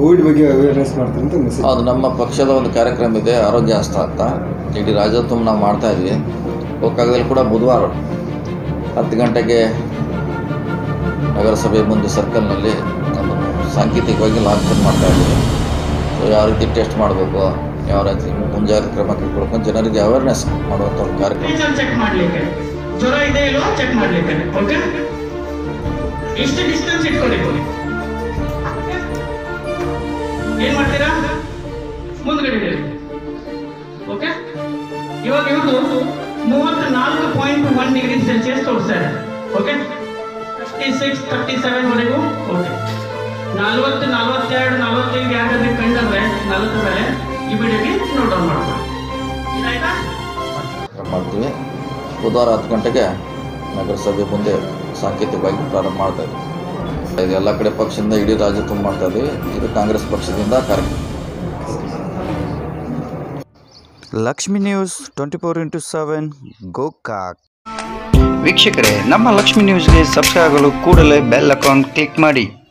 Covid ಬಗ್ಗೆ awareness ಮಾಡ್ತಾರೆ ಅಂತ ಮೆಸೇಜ್ ಅದು ನಮ್ಮ ಪಕ್ಷದ ಒಂದು ಕಾರ್ಯಕ್ರಮ ಇದೆ ಆರೋಗ್ಯ ಹಸ್ತ ಅಂತ ಇಡೀ ರಾಜ್ಯ ತುಂಬ ನಾವು ಮಾಡ್ತಾ ಇದ್ವಿ ಗೋಕಾಕದಲ್ಲಿ ಕೂಡ ಬುಧವಾರ ಹತ್ತು ಗಂಟೆಗೆ ನಗರಸಭೆ ಮುಂದೆ ಸರ್ಕಲ್ನಲ್ಲಿ ನಮ್ಮ ಸಾಂಕೇತಿಕವಾಗಿ ಲಾಂಛನ ಮಾಡ್ತಾ ಇದ್ದೀವಿ ಸೊ ಯಾವ ರೀತಿ ಟೆಸ್ಟ್ ಮಾಡಬೇಕು ಯಾವ ರೀತಿ ಮುಂಜಾಗ್ರತೆ ಕ್ರಮ ಕೈಗೊಳ್ಬೇಕು ಜನರಿಗೆ ಅವೇರ್ನೆಸ್ ಮಾಡುವಂಥ ಒಂದು ಕಾರ್ಯಕ್ರಮ ಟೀಚರ್ ಚೆಕ್ ಮಾಡ್ಲಿಕ್ಕೆ ಜ್ವರ ಇದೆ ಇಲ್ವಾ ಚೆಕ್ ಮಾಡ್ಲಿಕ್ಕೆ ಓಕೆ ಎಷ್ಟು ಡಿಸ್ಟೆನ್ಸ್ ಇಟ್ಕೊಳ್ಳಿ ಏನ್ ಮಾಡ್ತೀರಾ ಮುಂದ್ಗಡೆ ಇರಿ. ಓಕೆ ಇವಾಗ ಇವ್ರದ್ದು ಮೂವತ್ತ ನಾಲ್ಕು ಪಾಯಿಂಟ್ ಒನ್ ಡಿಗ್ರಿ ಸೆಲ್ಸಿಯಸ್ ತೋರಿಸ್ತಾ ಇದೆ okay thirty six thirty seven ವರೆಗೂ ಓಕೆ ನಲ್ವತ್ತು ನಲ್ವತ್ತೆರಡು ನಲ್ವತ್ತೈದು ಯಾರಾದ್ರೆ ಕಂಡ್ರೆ ನಲ್ವತ್ತು ಮೇಲೆ ಇಮಿಡಿಯೇಟ್ಲಿ ನೋಟ್ ಡೌನ್ ಮಾಡ್ಕೊಳ್ಳಿ ಇದಾಯ್ತಾ ಕಾರ್ಯಕ್ರಮ ಮಾಡ್ತೀವಿ ಬುಧವಾರ ಹತ್ತು ಗಂಟೆಗೆ ನಗರಸಭೆ ಮುಂದೆ ಸಾಂಕೇತಿಕವಾಗಿ ಪ್ರಾರಂಭ ಮಾಡ್ತಾ ಇದ್ದೀವಿ ಇದು ಎಲ್ಲ ಕಡೆ ಪಕ್ಷದಿಂದ ಇಡೀ ರಾಜ್ಯ ತುಂಬ ಮಾಡ್ತಾ ಇದ್ದೀವಿ ಇದು ಕಾಂಗ್ರೆಸ್ ಪಕ್ಷದಿಂದ ಕಾರ್ಯಕ್ರಮ Lakshmi news twenty four into seven Gokak ವೀಕ್ಷಕರೇ ನಮ್ಮ ಲಕ್ಷ್ಮಿ ನ್ಯೂಸ್ಗೆ ಸಬ್ಸ್ಕ್ರೈಬ್ ಆಗಲು ಕೂಡಲೇ ಬೆಲ್ ಅಕೌಂಟ್ ಕ್ಲಿಕ್ ಮಾಡಿ